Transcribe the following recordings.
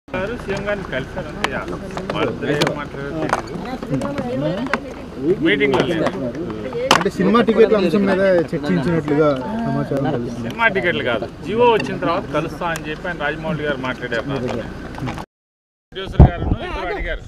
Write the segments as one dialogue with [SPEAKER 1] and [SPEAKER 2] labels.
[SPEAKER 1] గారు సీఎం గారిని కలిశారు అంతే వాళ్ళిద్దరు ఏం మాట్లాడారో తెలీదు మీటింగ్లో లేదు
[SPEAKER 2] అంటే సినిమా టికెట్ల అంశం మీద చర్చించినట్లుగా సమాచారం కలిగింది
[SPEAKER 1] సినిమా టికెట్లు కాదు జియో వచ్చిన తర్వాత కలుస్తా అని చెప్పి ఆయన రాజమౌళి గారు మాట్లాడారు నాతో ప్రొడ్యూసర్ గారు ఇద్దరు అడిగారు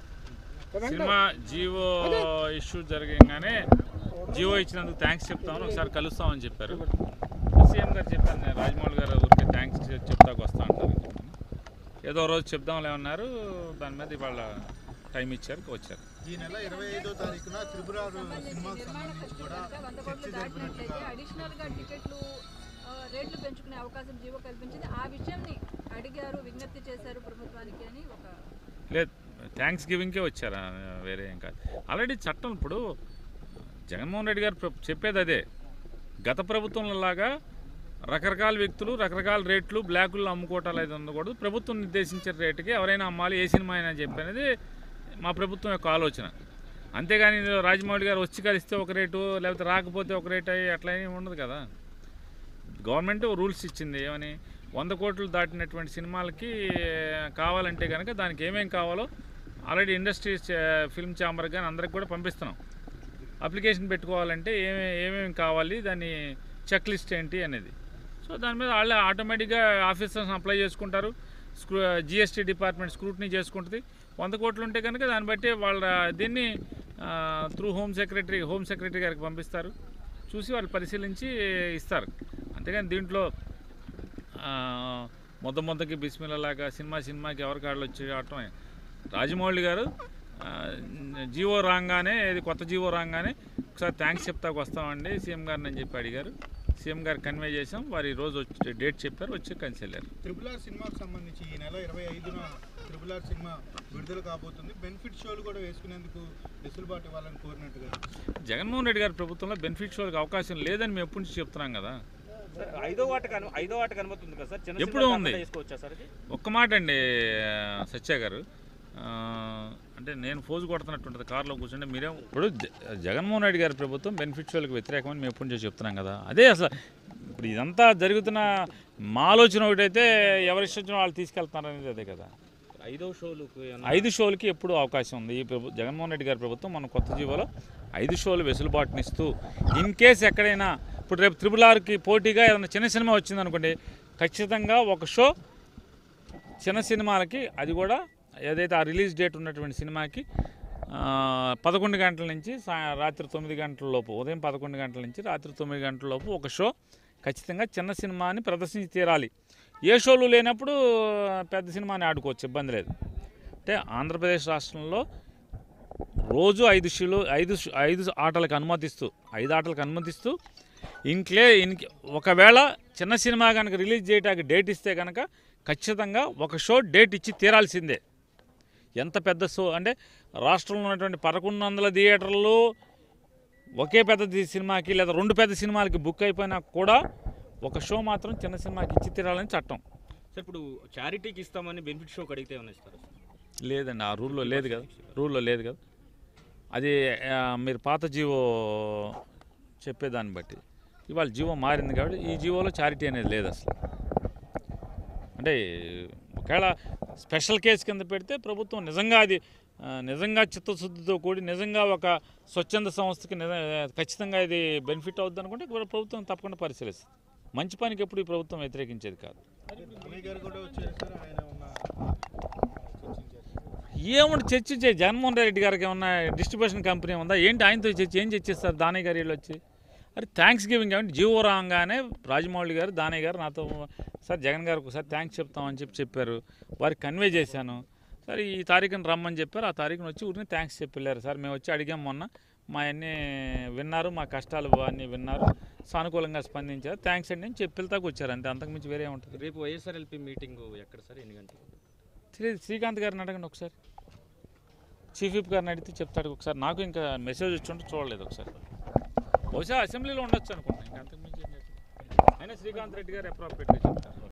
[SPEAKER 1] సినిమా జియో ఇష్యూ జరగగానే జియో ఇచ్చినందుకు థ్యాంక్స్ చెప్తామని ఒకసారి కలుస్తామని చెప్పారు సీఎం గారు చెప్పాను నేను రాజమౌళి గారు ఊరికి థ్యాంక్స్ చెప్తాకు వస్తా అంటారు అని చెప్పాను. ఏదో రోజు చెప్దాంలే ఉన్నారు దాని మీద ఇవాళ టైం ఇచ్చారు వచ్చారు
[SPEAKER 2] ఈ నెల ఇరవై ఐదో తారీఖున త్రిపుర సినిమాకి సంబంధించి కూడా
[SPEAKER 3] వంద కోట్లు దాటినట్లయితే అడిషనల్ గా టికెట్లు ఆ, రేట్లు పెంచుకునే అవకాశం జీవో కల్పించింది ఆ విషయాన్ని అడిగారు విజ్ఞప్తి చేశారు ప్రభుత్వానికి అని ఒక
[SPEAKER 1] లేదు థ్యాంక్స్ గివింగ్కే వచ్చారా వేరే ఏం కాదు ఆల్రెడీ చట్టం ఇప్పుడు జగన్మోహన్ రెడ్డి గారు ప్ర- చెప్పేది అదే గత ప్రభుత్వంలో లాగా రకరకాల వ్యక్తులు రకరకాల రేట్లు బ్లాకుల్లో అమ్ముకోవటాలు అయితే ఉండకూడదు ప్రభుత్వం నిర్దేశించే రేటుకి ఎవరైనా అమ్మాలి ఏ సినిమా అయినా చెప్పనేది మా ప్రభుత్వం యొక్క ఆలోచన అంతేగాని ఇందులో రాజమౌళి గారు వచ్చి కలిస్తే ఒక రేటు లేకపోతే రాకపోతే ఒక రేటు అయ్యి అట్లా ఏమీ ఉండదు కదా గవర్నమెంట్ రూల్స్ ఇచ్చింది ఏమని వంద కోట్లు దాటినటువంటి సినిమాలకి కావాలంటే కనుక దానికి ఏమేం కావాలో ఆల్రెడీ ఇండస్ట్రీ ఫిల్మ్ ఛాంబర్ కానీ అందరికి కూడా పంపిస్తున్నాం అప్లికేషన్ పెట్టుకోవాలంటే ఏమే ఏమేమి కావాలి దాని చెక్ లిస్ట్ ఏంటి అనేది సో దాని మీద వాళ్ళే ఆటోమేటిక్గా ఆఫీసర్స్ అప్లై చేసుకుంటారు స్క్రూ జిఎస్టీ డిపార్ట్మెంట్ స్క్రూట్నీ చేసుకుంటుంది వంద కోట్లు ఉంటే కనుక దాన్ని బట్టి వాళ్ళ దీన్ని through home secretary home secretary గారికి పంపిస్తారు చూసి వాళ్ళు పరిశీలించి ఇస్తారు అంతేగాని దీంట్లో ఆ, మొద్ద మొద్దకి బిస్మిల్లాగా సినిమా సినిమాకి ఎవరి కాళ్ళు వచ్చి ఆడటం రాజమౌళి గారు ఆ, జీవో రాగానే ఇది కొత్త జీవో రాగానే ఒకసారి థ్యాంక్స్ చెప్తాకు వస్తామండి సీఎం గారిని అని చెప్పి అడిగారు సీఎం గారు కన్వే చేసాం వారు ఈ రోజు వచ్చి డేట్ చెప్పారు వచ్చి కలిసి వెళ్ళారు
[SPEAKER 2] త్రిపుల్ ఆర్ సినిమాకి సంబంధించి ఈ నెల ఇరవై ఐదున త్రిపుల్ ఆర్ సినిమా విడుదల కాబోతుంది బెనిఫిట్ షోలు కూడా వేసుకునేందుకు వెసులుబాటు ఇవ్వాలని కోరినట్టుగా
[SPEAKER 1] జగన్మోహన్ రెడ్డి గారి ప్రభుత్వంలో బెనిఫిట్ షోలకు అవకాశం లేదని మేము ఎప్పటి నుంచి చెప్తున్నాం కదా
[SPEAKER 4] సార్, ఐదో వాటకు అను ఐదో వాటకు అనుమతి ఉంది కదా సార్ చిన్న
[SPEAKER 1] ఎప్పుడు
[SPEAKER 4] సినిమాలు
[SPEAKER 1] ఉంది?
[SPEAKER 4] కాకుండా చేసుకోవచ్చా సార్ ఇది
[SPEAKER 1] ఒక్క మాట అండి సత్య గారు ఆ, అంటే నేను ఫోజు కొడుతున్నట్టుంటుంది కారులో కూర్చుంటే మీరేం ఇప్పుడు జ- జగన్మోహన్ రెడ్డి గారి ప్రభుత్వం బెనిఫిట్షియల్కి వ్యతిరేకమని మేము ఎప్పటి నుంచో చెప్తున్నాం కదా అదే అసలు ఇప్పుడు ఇదంతా జరుగుతున్న మా ఆలోచన ఒకటైతే ఎవరి ఇష్టం వచ్చినా వాళ్ళు తీసుకెళ్తున్నారు అనేది అదే కదా
[SPEAKER 4] ఐదో షోలకు ఏమన్నా-
[SPEAKER 1] ఐదు షోలకి ఎప్పుడు అవకాశం ఉంది ఈ ప్రభు జగన్మోహన్ రెడ్డి గారి ప్రభుత్వం మన కొత్త జీవోలో ఐదు షోలు వెసులుబాటునిస్తూ ఇన్ కేస్ ఎక్కడైనా ఇప్పుడు రేపు త్రిపుల్ ఆర్కి పోటీగా ఏదైనా చిన్న సినిమా వచ్చిందనుకోండి ఖచ్చితంగా ఒక షో చిన్న సినిమాలకి అది కూడా ఏదైతే ఆ రిలీజ్ డేట్ ఉన్నటువంటి సినిమాకి ఆ, పదకొండు గంటల నుంచి సా రాత్రి తొమ్మిది గంటల లోపు ఉదయం పదకొండు గంటల నుంచి రాత్రి తొమ్మిది గంటల లోపు ఒక షో ఖచ్చితంగా చిన్న సినిమాని ప్రదర్శించి తీరాలి ఏ షోలు లేనప్పుడు పెద్ద సినిమాని ఆడుకోవచ్చు ఇబ్బంది లేదు అంటే ఆంధ్రప్రదేశ్ రాష్ట్రంలో రోజు ఐదు షోలు ఐదు షో- ఐదు ఆటలకు అనుమతిస్తూ ఐదు ఆటలకు అనుమతిస్తూ ఇంక్లే ఇన్ ఒకవేళ చిన్న సినిమా కనుక రిలీజ్ చేయడానికి డేట్ ఇస్తే కనుక ఖచ్చితంగా ఒక షో డేట్ ఇచ్చి తీరాల్సిందే ఎంత పెద్ద షో అంటే రాష్ట్రంలో ఉన్నటువంటి పదకొండు వందల థియేటర్లు ఒకే పెద్ద ది- సినిమాకి లేదా రెండు పెద్ద సినిమాలకి బుక్ అయిపోయినా కూడా ఒక షో మాత్రం చిన్న సినిమాకి ఇచ్చి తీరాలని చట్టం
[SPEAKER 4] సార్ ఇప్పుడు చారిటీకి ఇస్తామని బెనిఫిట్ షోకి అడిగితే ఏమైనా ఇస్తారా సార్?
[SPEAKER 1] లేదండి ఆ రూల్లో లేదు కదా రూల్లో లేదు కదా అది ఆ, మీరు పాత జీవో చెప్పేదాన్ని బట్టి ఇవాళ జీవో మారింది కాబట్టి ఈ జీవోలో చారిటీ అనేది లేదు అసలు అంటే ఒకవేళ స్పెషల్ కేసు కింద పెడితే ప్రభుత్వం నిజంగా అది ఆ, నిజంగా చిత్తశుద్ధితో కూడి నిజంగా ఒక స్వచ్ఛంద సంస్థకి నిజ ఖచ్చితంగా ఇది బెనిఫిట్ అవుద్ది అనుకుంటే కూడా ప్రభుత్వం తప్పకుండా పరిశీలిస్తుంది మంచి పనికి ఎప్పుడు ఈ ప్రభుత్వం వ్యతిరేకించేది కాదు
[SPEAKER 2] అన్నయ్య గారు కూడా వచ్చారు సార్ ఆయన ఉన్న
[SPEAKER 1] ఏముంది చర్చించే జగన్మోహన్ రెడ్డి గారికి ఏమన్నా డిస్ట్రిబ్యూషన్ కంపెనీ ఉందా ఏంటి ఆయనతో చర్చ ఏం చర్చిస్తారు దానయ్య గారు వీళ్ళు వచ్చి అరే థ్యాంక్స్ గివింగ్ ఏమంటే జీవో రాగానే రాజమౌళి గారు దానయ్య గారు నాతో సార్ జగన్ గారికి ఒకసారి థ్యాంక్స్ చెప్తామని చెప్పి చెప్పారు వారికి కన్వే చేశాను సరే ఈ తారీఖున రమ్మని చెప్పారు ఆ తారీఖున వచ్చి ఊరిని థ్యాంక్స్ చెప్పి వెళ్ళారు సార్ మేము వచ్చి అడిగాం మొన్న మా అన్నీ విన్నారు మా కష్టాలు అన్నీ విన్నారు సానుకూలంగా స్పందించారు థ్యాంక్స్ అండి అని చెప్పి వెళ్తాకు వచ్చారు అంతే అంతకుమించి వేరే ఉంటుంది
[SPEAKER 4] రేపు వైఎస్ఆర్ఎల్పి మీటింగ్ ఎక్కడ సార్ ఎన్ని గంటలకు
[SPEAKER 1] శ్రీ శ్రీకాంత్ గారిని అడగండి ఒకసారి చీఫ్ విప్ గారిని అడిగితే చెప్తాడు ఒకసారి నాకు ఇంకా మెసేజ్ వచ్చి ఉంటే చూడలేదు ఒకసారి బహుశా అసెంబ్లీలో ఉండొచ్చు అనుకుంటున్నాను ఇంకా అంతకుమించి ఏం లేదు. అయినా శ్రీకాంత్ రెడ్డి గారు అప్రాప్రియేట్గా చెప్తారు